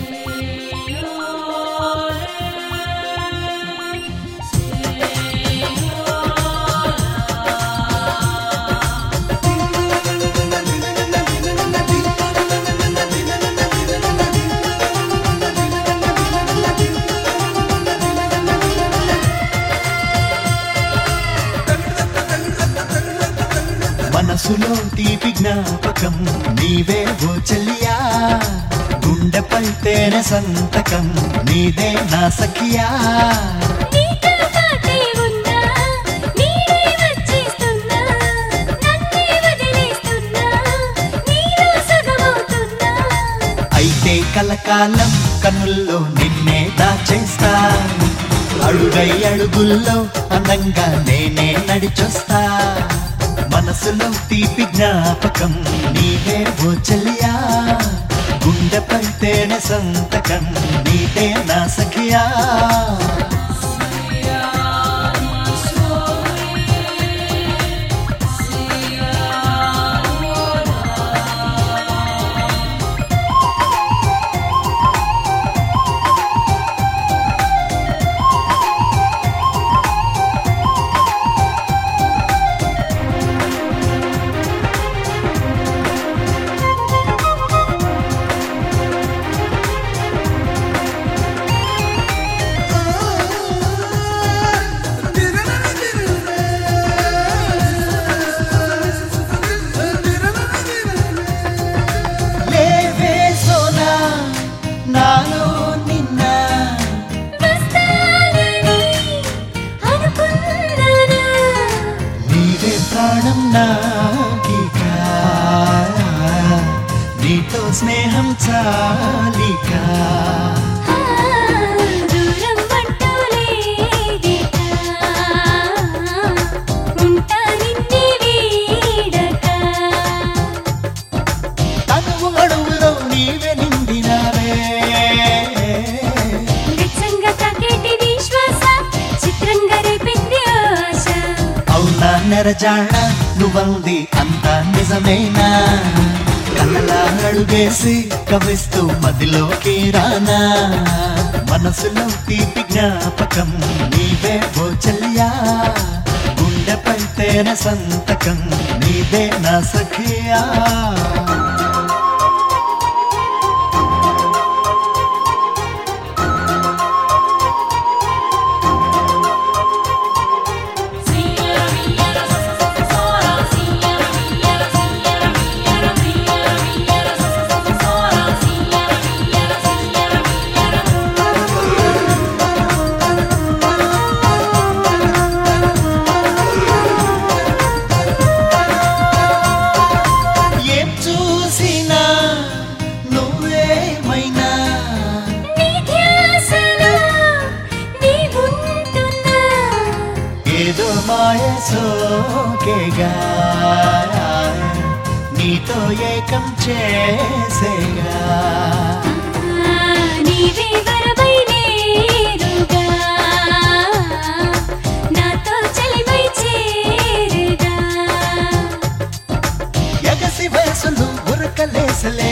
మనసులో తీపి జ్ఞాపకం నీవే ఓ చెల్లియా గుండెపై తేనె సంతకం నీదే నా సఖియా నీతో పాటే ఉన్నా నీడే వచ్చేస్తున్నా నన్నే వదిలేస్తున్నా నీలో సగమవుతున్నా అయితే కలకాలం కన్నుల్లో నిన్నే దాచేస్తా అడుగై అడుగుల్లో అందంగా నేనే నడిచొస్తా మనసులో తీపి జ్ఞాపకం నీవే ఓ చెల్లియా గుండెపై తేనె సంతకం నీదే నా సఖియా లేవే సోనా నాలో నిన్న వస్తానని అనుకున్నానా నీవే ప్రాణం నాకిక నీతో స్నేహం చాలిక ఆ, దూరం అంటూ లేదిక ఉంటా నిన్నే వీడక తనువు అడుగులో నీవే నిండినావే వెచ్చంగా తాకేటి విశ్వాస చిత్రంగా రేపింది ఆశ అవునా నెరజాణ నువ్వంది అంతా నిజమేనా కళ్ళలా అడుగేసి కవిస్తూ మదిలోకి రానా మనసులో తీపి జ్ఞాపకం నీవే ఓ చెల్లియా గుండెపై తేనె సంతకం నీదే నా సఖియా ఏం చూసినా నువ్వేమైనా నీ ధ్యాసలో నీ ఉంటున్నా ఏదో మాయ సోకేగా నీతో ఏకం చేసేగా నీవే వరవై నేరుగా నాతో చలివై చేరుగా ఎగసి వయసులు ఉరకలేసలే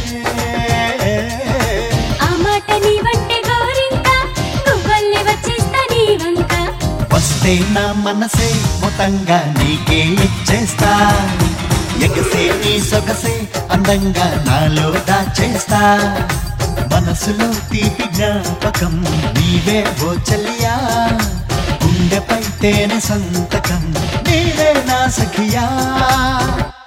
ఆ మాట నీ వంటే గోరింక గువ్వల్ని వచ్చేస్తా నీ వంక వస్తే నా మనసే మొత్తంగా నీకే ఇచ్చేస్తా ఎగసే నీ సొగసే అందంగా నాలో దాచేస్తా మనసులో తీపి జ్ఞాపకం నీవే ఓ చెల్లియా గుండెపై తేనె సంతకం నీవే నా సఖియా